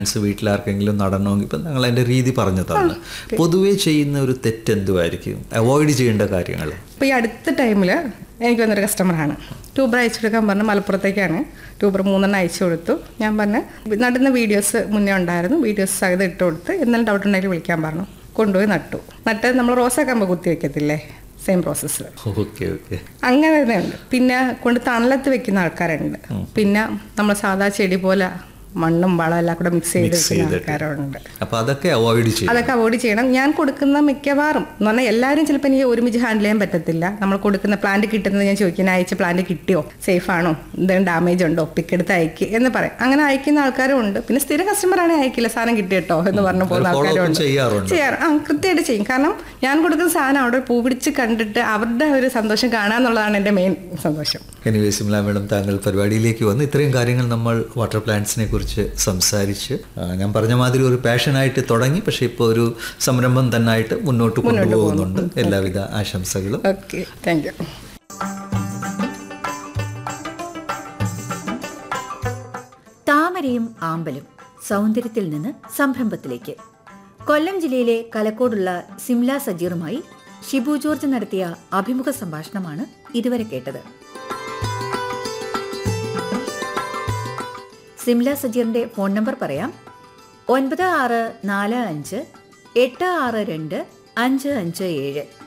Plants വീട്ടിലാർക്കെങ്കിലും നടണമെങ്കിൽ ഇപ്പം ഞങ്ങൾ അതിൻ്റെ രീതി പറഞ്ഞു തന്നു പൊതുവേ ചെയ്യുന്ന ഒരു തെറ്റ് എന്തുമായിരിക്കും അവോയ്ഡ് ചെയ്യേണ്ട കാര്യങ്ങൾ ഇപ്പോൾ ഈ അടുത്ത ടൈമിൽ എനിക്ക് വന്നൊരു കസ്റ്റമറാണ് ട്യൂബർ അയച്ചു കൊടുക്കാൻ പറഞ്ഞു മലപ്പുറത്തേക്കാണ് ട്യൂബർ മൂന്നെണ്ണം അയച്ചു കൊടുത്തു ഞാൻ പറഞ്ഞു നടുന്ന വീഡിയോസ് മുന്നേ ഉണ്ടായിരുന്നു വീഡിയോസ് സഹിതം ഇട്ട് കൊടുത്ത് എന്തെങ്കിലും ഡൗട്ട് ഉണ്ടെങ്കിൽ വിളിക്കാൻ പറഞ്ഞു കൊണ്ടുപോയി നട്ടു നട്ട് നമ്മൾ റോസാക്കമ്പ് കുത്തി വെക്കത്തില്ലേ സെയിം പ്രോസസ്സ് ഓക്കെ ഓക്കെ അങ്ങനെ തന്നെ ഉണ്ട് പിന്നെ കൊണ്ട് തണലത്ത് വെക്കുന്ന ആൾക്കാരുണ്ട് പിന്നെ നമ്മൾ സാധാ ചെടി പോലെ മണ്ണും വളം എല്ലാം കൂടെ മിക്സ് ചെയ്ത് വെക്കുന്ന ചെയ്തിട്ട്. ആൾക്കാരുണ്ട് അപ്പോൾ അതൊക്കെ അവോയ്ഡ് ചെയ്യും അതൊക്കെ അവോയ്ഡ് ചെയ്യണം ഞാൻ കൊടുക്കുന്ന മിക്കവാറും എന്ന് പറഞ്ഞാൽ എല്ലാവരും ചിലപ്പോൾ എനിക്ക് ഒരുമിച്ച് ഹാൻഡിൽ ചെയ്യാൻ പറ്റത്തില്ല നമ്മൾ കൊടുക്കുന്ന പ്ലാന്റ് കിട്ടുന്നത് ഞാൻ ചോദിക്കുന്ന അയച്ച പ്ലാന്റ് കിട്ടിയോ സേഫ് ആണോ എന്തെങ്കിലും ഡാമേജ് ഉണ്ടോ പിക്കെടുത്ത് അയക്ക് എന്ന് പറയും അങ്ങനെ അയക്കുന്ന ആൾക്കാരും ഉണ്ട് പിന്നെ സ്ഥിര കസ്റ്റമർ ആണെങ്കിൽ അയക്കില്ല സാധനം കിട്ടി കേട്ടോ എന്ന് പറഞ്ഞു പോകുന്ന follow up ആൾക്കാരും ഉണ്ട് ചെയ്യാറുണ്ട്. ചെയ്യാറ് ആ കൃത്യമായിട്ട് ചെയ്യും കാരണം ഞാൻ കൊടുക്കുന്ന സാധനം അവിടെ പൂ പിടിച്ച് കണ്ടിട്ട് അവരുടെ ഒരു സന്തോഷം കാണാന്നുള്ളതാണ് എൻ്റെ മെയിൻ സന്തോഷം എനിവേ സിംല മേഡം താങ്കൾ പരിപാടിയിലേക്ക് വന്ന് ഇത്രയും കാര്യങ്ങൾ നമ്മൾ വാട്ടർ പ്ലാന്റ്സിനെ കുറിച്ച് സംസാരിച്ച് ആ, ഞാൻ പറഞ്ഞ മാതിരി ഒരു പാഷനായിട്ട് തുടങ്ങി പക്ഷേ ഇപ്പോൾ ഒരു സംരംഭം തന്നായിട്ട് മുന്നോട്ട് കൊണ്ടുപോകുന്നുണ്ട് എല്ലാവിധ ആശംസകളും ഓക്കെ താങ്ക് യു താമരയും ആമ്പലും സൗന്ദര്യത്തിൽ നിന്ന് സംരംഭത്തിലേക്ക് കൊല്ലം ജില്ലയിലെ കലക്കോടുള്ള സിംല സജീറുമായി ഷിബു ജോർജ് നടത്തിയ അഭിമുഖ സംഭാഷണമാണ് ഇതുവരെ കേട്ടത് സിംല സജീറിന്റെ ഫോൺ നമ്പർ പറയാം ഒൻപത് ആറ് നാല് അഞ്ച് എട്ട് ആറ് രണ്ട് അഞ്ച് അഞ്ച് ഏഴ്